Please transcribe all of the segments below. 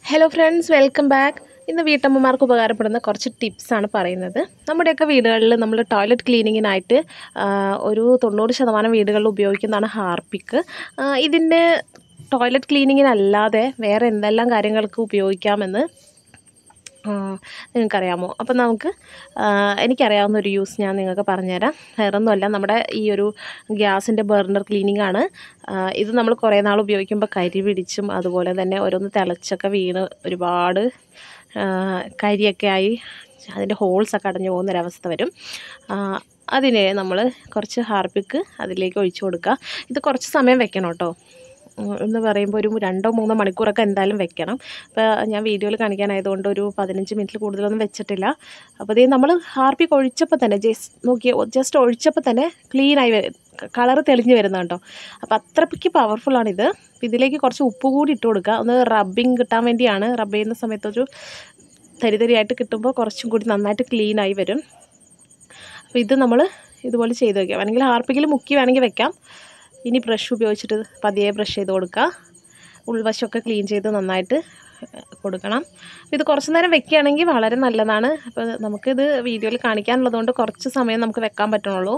hello friends welcome back ഇന്ന് വീട്ടമ്മമാർക്ക് ഉപകാരപ്പെടുന്ന കുറച്ച് ടിപ്സാണ് പറയുന്നത് നമ്മുടെയൊക്കെ വീടുകളിൽ നമ്മൾ ടോയ്ലറ്റ് ക്ലീനിങ്ങിനായിട്ട് ആ, ഒരു തൊണ്ണൂറ് ശതമാനം വീടുകളിൽ ഉപയോഗിക്കുന്നതാണ് ഹാർപ്പിക്ക് ആ, ഇതിൻ്റെ ടോയ്ലറ്റ് ക്ലീനിങ്ങിനല്ലാതെ വേറെ എന്തെല്ലാം കാര്യങ്ങൾക്ക് ഉപയോഗിക്കാമെന്ന് ആ, നിങ്ങൾക്കറിയാമോ അപ്പം നമുക്ക് ആ, എനിക്കറിയാവുന്ന ഒരു യൂസ് ഞാൻ നിങ്ങൾക്ക് പറഞ്ഞുതരാം വേറൊന്നുമല്ല നമ്മുടെ ഈ ഒരു ഗ്യാസിൻ്റെ ബർണർ ക്ലീനിങ് ആണ് ആ, ഇത് നമ്മൾ കുറേ നാൾ ഉപയോഗിക്കുമ്പോൾ കരി പിടിച്ചും അതുപോലെ തന്നെ ഓരോന്ന് തിളച്ചൊക്കെ വീണ് ഒരുപാട് ആ, കരിയൊക്കെ ആയി അതിൻ്റെ ഹോൾസൊക്കെ അടഞ്ഞു പോകുന്നൊരവസ്ഥ വരും ആ, അതിന് നമ്മൾ കുറച്ച് ഹാർപ്പിക്ക് അതിലേക്ക് ഒഴിച്ചു കൊടുക്കുക ഇത് കുറച്ച് സമയം വെക്കണം കേട്ടോ ഉം, എന്ന് പറയുമ്പോൾ ഒരു രണ്ടോ മൂന്നോ മണിക്കൂറൊക്കെ എന്തായാലും വെക്കണം അപ്പോൾ ഞാൻ വീഡിയോയിൽ കാണിക്കാനായതുകൊണ്ട് ഒരു പതിനഞ്ച് മിനിറ്റിൽ കൂടുതലൊന്നും വെച്ചിട്ടില്ല അപ്പോൾ ഇതേ നമ്മൾ ഹാർപ്പിക്ക് ഒഴിച്ചപ്പോൾ തന്നെ ജസ്റ്റ് നോക്കിയ ജസ്റ്റ് ഒഴിച്ചപ്പോൾ തന്നെ ക്ലീനായി കളർ തെളിഞ്ഞ് വരുന്നുണ്ടോ അപ്പോൾ അത്രയ്ക്ക് പവർഫുള്ളാണിത് ഇതിലേക്ക് കുറച്ച് ഉപ്പ് കൂടി ഇട്ട് കൊടുക്കുക ഒന്ന് റബ്ബിങ് കിട്ടാൻ വേണ്ടിയാണ് റബ്ബ് ചെയ്യുന്ന സമയത്തൊരു തരി തരിയായിട്ട് കിട്ടുമ്പോൾ കുറച്ചും കൂടി നന്നായിട്ട് ക്ലീനായി വരും അപ്പോൾ ഇത് നമ്മൾ ഇതുപോലെ ചെയ്ത് വയ്ക്കാം വേണമെങ്കിൽ ഹാർപ്പിക്കിൽ മുക്കി വേണമെങ്കിൽ വെക്കാം ഇനി ബ്രഷ് ഉപയോഗിച്ചിട്ട് പതിയെ ബ്രഷ് ചെയ്ത് കൊടുക്കുക ഉൾവശമൊക്കെ ക്ലീൻ ചെയ്ത് നന്നായിട്ട് കൊടുക്കണം ഇത് കുറച്ച് നേരം വെക്കുകയാണെങ്കിൽ വളരെ നല്ലതാണ് അപ്പോൾ നമുക്കിത് വീഡിയോയിൽ കാണിക്കാനുള്ളതുകൊണ്ട് കുറച്ച് സമയം നമുക്ക് വെക്കാൻ പറ്റണുള്ളൂ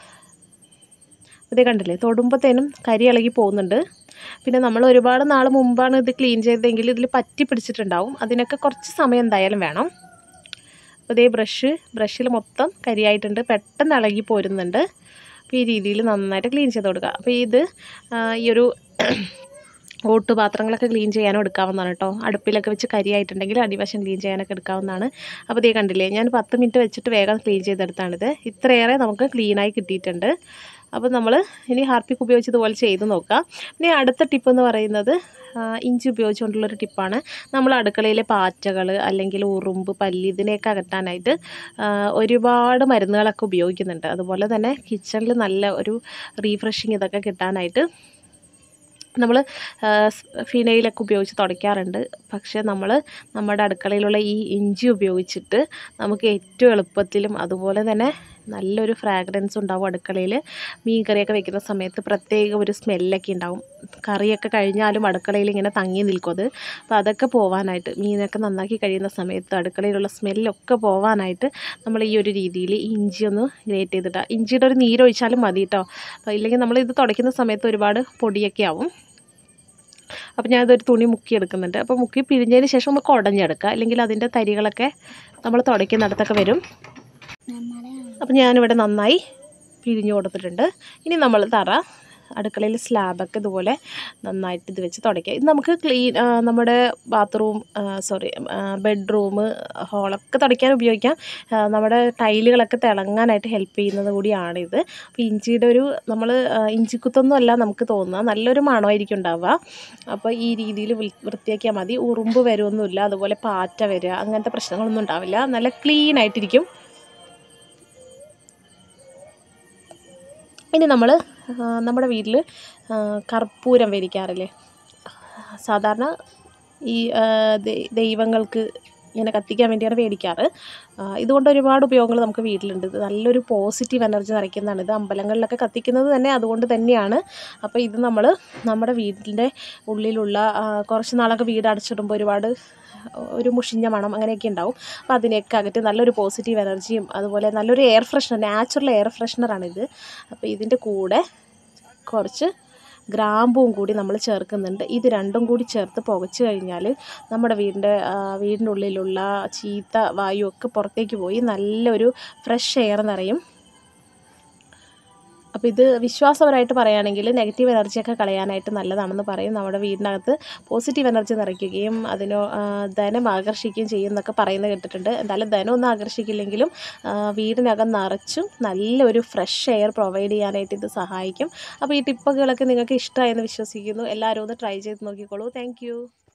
ഇതേ കണ്ടില്ലേ തൊടുമ്പത്തേനും കരി ഇളകി പോകുന്നുണ്ട് പിന്നെ നമ്മൾ ഒരുപാട് നാൾ മുമ്പാണ് ഇത് ക്ലീൻ ചെയ്തതെങ്കിൽ ഇതിൽ പറ്റി പിടിച്ചിട്ടുണ്ടാവും അതിനൊക്കെ കുറച്ച് സമയം എന്തായാലും വേണം അപ്പോൾ ഇതേ ബ്രഷ് ബ്രഷിൽ മൊത്തം കരിയായിട്ടുണ്ട് പെട്ടെന്ന് ഇളകി പോരുന്നുണ്ട് അപ്പോൾ ഈ രീതിയിൽ നന്നായിട്ട് ക്ലീൻ ചെയ്ത് കൊടുക്കുക അപ്പോൾ ഇത് ആ, ഈ ഒരു ഓട്ട് പാത്രങ്ങളൊക്കെ ക്ലീൻ ചെയ്യാനും എടുക്കാവുന്നതാണ് കേട്ടോ അടുപ്പിലൊക്കെ വെച്ച് കരിയായിട്ടുണ്ടെങ്കിൽ അടിവശം ക്ലീൻ ചെയ്യാനൊക്കെ എടുക്കാവുന്നതാണ് അപ്പോൾ ഇതേ കണ്ടില്ലേ ഞാൻ പത്ത് മിനിറ്റ് വെച്ചിട്ട് വേഗം ക്ലീൻ ചെയ്തെടുത്താണിത് ഇത്രയേറെ നമുക്ക് ക്ലീനായി കിട്ടിയിട്ടുണ്ട് അപ്പോൾ നമ്മൾ ഇനി ഹാർപ്പിക്ക് ഉപയോഗിച്ച് ഇതുപോലെ ചെയ്ത് നോക്കാം ഇനി അടുത്ത ടിപ്പ് എന്ന് പറയുന്നത് ആ, ഇഞ്ചി ഉപയോഗിച്ചുകൊണ്ടുള്ളൊരു ടിപ്പാണ് നമ്മൾ അടുക്കളയിലെ പാറ്റകൾ അല്ലെങ്കിൽ ഉറുമ്പ് പല്ലി ഇതിനെയൊക്കെ അകറ്റാനായിട്ട് ആ, ഒരുപാട് മരുന്നുകളൊക്കെ ഉപയോഗിക്കുന്നുണ്ട് അതുപോലെ തന്നെ കിച്ചണിൽ നല്ല ഒരു റീഫ്രഷിങ് ഇതൊക്കെ കിട്ടാനായിട്ട് നമ്മൾ ഫിനയിലൊക്കെ ഉപയോഗിച്ച് തുടയ്ക്കാറുണ്ട് പക്ഷേ നമ്മൾ നമ്മുടെ അടുക്കളയിലുള്ള ഈ ഇഞ്ചി ഉപയോഗിച്ചിട്ട് നമുക്ക് ഏറ്റവും എളുപ്പത്തിലും അതുപോലെ തന്നെ നല്ലൊരു ഫ്രാഗ്രൻസ് ഉണ്ടാവും അടുക്കളയിൽ മീൻ കറിയൊക്കെ വെക്കുന്ന സമയത്ത് പ്രത്യേക ഒരു സ്മെല്ലൊക്കെ ഉണ്ടാവും കറിയൊക്കെ കഴിഞ്ഞാലും അടുക്കളയിൽ ഇങ്ങനെ തങ്ങി നിൽക്കും അത് അപ്പോൾ അതൊക്കെ പോവാനായിട്ട് മീനൊക്കെ നന്നാക്കി കഴിയുന്ന സമയത്ത് അടുക്കളയിലുള്ള സ്മെല്ലൊക്കെ പോവാനായിട്ട് നമ്മൾ ഈ ഒരു രീതിയിൽ ഇഞ്ചി ഒന്ന് ഗ്രേറ്റ് ചെയ്തിട്ട് ഇഞ്ചിയുടെ ഒരു നീരൊഴിച്ചാലും മതി കേട്ടോ അപ്പോൾ ഇല്ലെങ്കിൽ നമ്മൾ ഇത് തുടയ്ക്കുന്ന സമയത്ത് ഒരുപാട് പൊടിയൊക്കെ ആവും അപ്പോൾ ഞാനതൊരു തുണി മുക്കി എടുക്കുന്നുണ്ട് അപ്പോൾ മുക്കി പിഴിഞ്ഞതിന് ശേഷം നമുക്ക് ഉടഞ്ഞെടുക്കുക അല്ലെങ്കിൽ അതിൻ്റെ തരികളൊക്കെ നമ്മൾ തുടയ്ക്കുന്നിടത്തൊക്കെ വരും അപ്പോൾ ഞാനിവിടെ നന്നായി പിഴിഞ്ഞു കൊടുത്തിട്ടുണ്ട് ഇനി നമ്മൾ തറ അടുക്കളയിൽ സ്ലാബൊക്കെ ഇതുപോലെ നന്നായിട്ട് ഇത് വെച്ച് തുടയ്ക്കുക ഇത് നമുക്ക് ക്ലീൻ നമ്മുടെ ബാത്റൂം സോറി ബെഡ്റൂം ഹോളൊക്കെ തുടയ്ക്കാൻ ഉപയോഗിക്കാം ആ, നമ്മുടെ ടൈലുകളൊക്കെ തിളങ്ങാനായിട്ട് ഹെൽപ്പ് ചെയ്യുന്നത് കൂടിയാണിത് അപ്പോൾ ഇഞ്ചിയുടെ ഒരു നമ്മൾ ഇഞ്ചിക്കുത്തൊന്നും അല്ല നമുക്ക് തോന്നുക നല്ലൊരു മണമായിരിക്കും ഉണ്ടാവുക അപ്പോൾ ഈ രീതിയിൽ വൃത്തിയാക്കിയാൽ മതി ഉറുമ്പ് വരുമൊന്നുമില്ല അതുപോലെ പാറ്റ വരിക അങ്ങനത്തെ പ്രശ്നങ്ങളൊന്നും ഉണ്ടാവില്ല നല്ല ക്ലീൻ ആയിട്ടിരിക്കും ഇനി നമ്മൾ നമ്മുടെ വീട്ടിൽ കർപ്പൂരം വരിക്കാറില്ലേ സാധാരണ ഈ ആ, ദൈ- ദൈവങ്ങൾക്ക് ഇങ്ങനെ കത്തിക്കാൻ വേണ്ടിയാണ് മേടിക്കാറ് ആ, ഇതുകൊണ്ട് ഒരുപാട് ഉപയോഗങ്ങൾ നമുക്ക് വീട്ടിലുണ്ട് ഇത് നല്ലൊരു പോസിറ്റീവ് എനർജി നിറയ്ക്കുന്നതാണ് ഇത് അമ്പലങ്ങളിലൊക്കെ കത്തിക്കുന്നത് തന്നെ അതുകൊണ്ട് തന്നെയാണ് അപ്പോൾ ഇത് നമ്മൾ നമ്മുടെ വീടിൻ്റെ ഉള്ളിലുള്ള ആ, കുറച്ച് നാളൊക്കെ വീട് അടച്ചിടുമ്പോൾ ഒരുപാട് ഒരു മുഷിഞ്ഞ മണം അങ്ങനെയൊക്കെ ഉണ്ടാവും അപ്പോൾ അതിനെയൊക്കെ അകറ്റി നല്ലൊരു പോസിറ്റീവ് എനർജിയും അതുപോലെ നല്ലൊരു എയർ ഫ്രഷ്നർ നാച്ചുറൽ എയർ ഫ്രഷ്നറാണിത് അപ്പോൾ ഇതിൻ്റെ കൂടെ കുറച്ച് ഗ്രാമ്പും കൂടി നമ്മൾ ചേർക്കുന്നുണ്ട് ഇത് രണ്ടും കൂടി ചേർത്ത് പുകച്ച് കഴിഞ്ഞാൽ നമ്മുടെ വീടിൻ്റെ ആ, വീടിൻ്റെ ഉള്ളിലുള്ള ചീത്ത വായു ഒക്കെ പുറത്തേക്ക് പോയി നല്ലൊരു ഫ്രഷ് എയർ നിറയും അപ്പോൾ ഇത് വിശ്വാസപരമായിട്ട് പറയുകയാണെങ്കിൽ നെഗറ്റീവ് എനർജിയൊക്കെ കളയാനായിട്ട് നല്ലതാണെന്ന് പറയും നമ്മുടെ വീടിനകത്ത് പോസിറ്റീവ് എനർജി നിറയ്ക്കുകയും അതിനോ ആ, ധനം ആകർഷിക്കുകയും ചെയ്യും എന്നൊക്കെ പറയുന്നത് കേട്ടിട്ടുണ്ട് എന്തായാലും ധനം ഒന്നും ആകർഷിക്കില്ലെങ്കിലും ആ, വീടിനകം നിറച്ചും നല്ലൊരു ഫ്രഷ് എയർ പ്രൊവൈഡ് ചെയ്യാനായിട്ട് ഇത് സഹായിക്കും അപ്പോൾ ഈ ടിപ്പുകളൊക്കെ നിങ്ങൾക്ക് ഇഷ്ടമായെന്ന് വിശ്വസിക്കുന്നു എല്ലാവരും ഒന്ന് ട്രൈ ചെയ്ത് നോക്കിക്കോളൂ താങ്ക്